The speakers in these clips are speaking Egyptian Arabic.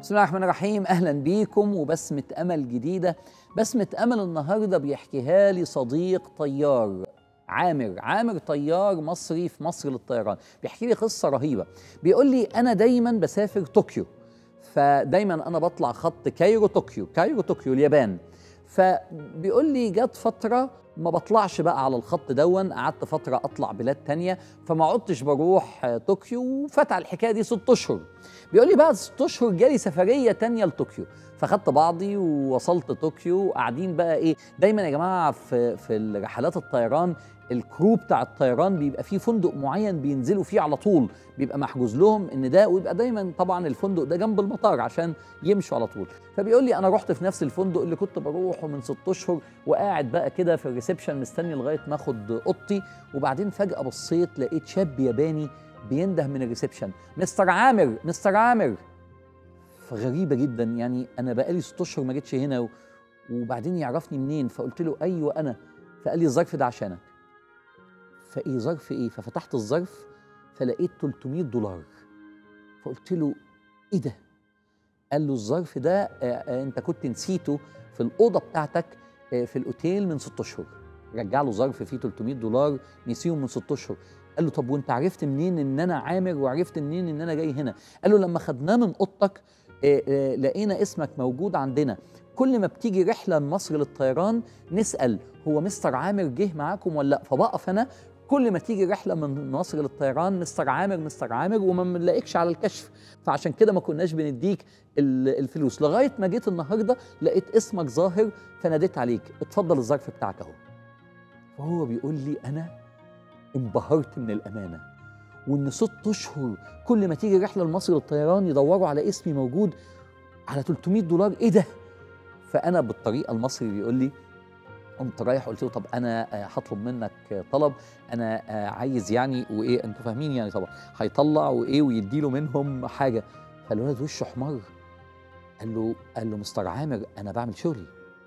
بسم الله الرحمن الرحيم اهلا بيكم وبسمة امل جديدة بسمة امل النهارده بيحكيها لي صديق طيار عامر عامر طيار مصري في مصر للطيران بيحكي لي قصة رهيبة بيقول لي انا دايما بسافر طوكيو فدايما انا بطلع خط كايرو طوكيو كايرو طوكيو اليابان فبيقول لي جت فترة ما بطلعش بقى على الخط دون قعدت فترة أطلع بلاد تانية فما عدتش بروح آه، طوكيو وفات على الحكاية دي ست أشهر بيقول لي بعد ست أشهر جالي سفرية تانية لطوكيو فخدت بعضي ووصلت طوكيو قاعدين بقى إيه دايما يا جماعة في في رحلات الطيران الكرو بتاع الطيران بيبقى فيه فندق معين بينزلوا فيه على طول بيبقى محجوز لهم ان ده ويبقى دايما طبعا الفندق ده جنب المطار عشان يمشوا على طول فبيقول لي انا رحت في نفس الفندق اللي كنت بروحه من ست اشهر وقاعد بقى كده في الريسبشن مستني لغايه ما اخد اوضتي وبعدين فجاه بصيت لقيت شاب ياباني بينده من الريسبشن مستر عامر مستر عامر فغريبه جدا يعني انا بقالي ست اشهر ما جيتش هنا و- وبعدين يعرفني منين فقلت له ايوه انا فقال لي الظرف ده عشانك فايه ظرف ايه ففتحت الظرف فلقيت 300 دولار فقلت له ايه ده قال له الظرف ده آه، آه، انت كنت نسيته في الاوضه بتاعتك آه، في الاوتيل من ست اشهر رجع له ظرف فيه 300 دولار نسيهم من ست اشهر قال له طب وانت عرفت منين ان انا عامر وعرفت منين ان انا جاي هنا قال له لما خدناه من اوضتك آه، آه، لقينا اسمك موجود عندنا كل ما بتيجي رحله من مصر للطيران نسال هو مستر عامر جه معاكم ولا لا فبقف انا كل ما تيجي رحله من مصر للطيران مستر عامر مستر عامر وما بنلاقيكش على الكشف فعشان كده ما كناش بنديك ال- الفلوس لغايه ما جيت النهارده لقيت اسمك ظاهر فناديت عليك اتفضل الظرف بتاعك اهو فهو بيقول لي انا انبهرت من الامانه وان ست اشهر كل ما تيجي رحله لمصر للطيران يدوروا على اسمي موجود على 300 دولار ايه ده فانا بالطريقه المصري بيقول لي قمت رايح قلت له طب انا آه، هطلب منك آه، طلب انا آه، عايز يعني وايه انتوا فاهمين يعني طبعا هيطلع وايه ويديله منهم حاجه فالولد وشه احمر قال له قال له مستر عامر انا بعمل شغلي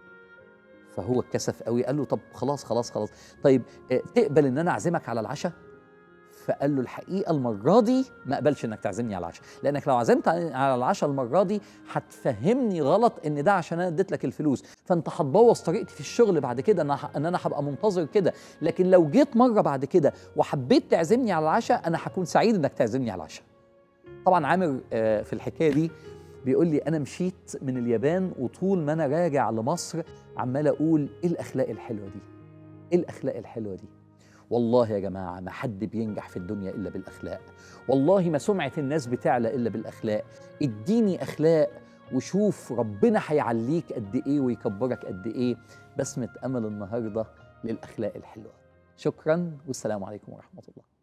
فهو اتكسف قوي قال له طب خلاص خلاص خلاص طيب آه، تقبل ان انا اعزمك على العشاء فقال له الحقيقه المره دي ما اقبلش انك تعزمني على العشاء لانك لو عزمت على العشاء المره دي هتفهمني غلط ان ده عشان انا اديت لك الفلوس فانت هتبوظ طريقتي في الشغل بعد كده ان أنا- ان انا هبقى منتظر كده لكن لو جيت مره بعد كده وحبيت تعزمني على العشاء انا هكون سعيد انك تعزمني على العشاء طبعا عامر آه، في الحكايه دي بيقول لي انا مشيت من اليابان وطول ما انا راجع لمصر عمال اقول ايه الاخلاق الحلوه دي ايه الاخلاق الحلوه دي والله يا جماعه ما حد بينجح في الدنيا الا بالاخلاق والله ما سمعه الناس بتعلى الا بالاخلاق اديني اخلاق وشوف ربنا هيعليك قد ايه ويكبرك قد ايه بسمه امل النهارده للاخلاق الحلوه شكرا والسلام عليكم ورحمه الله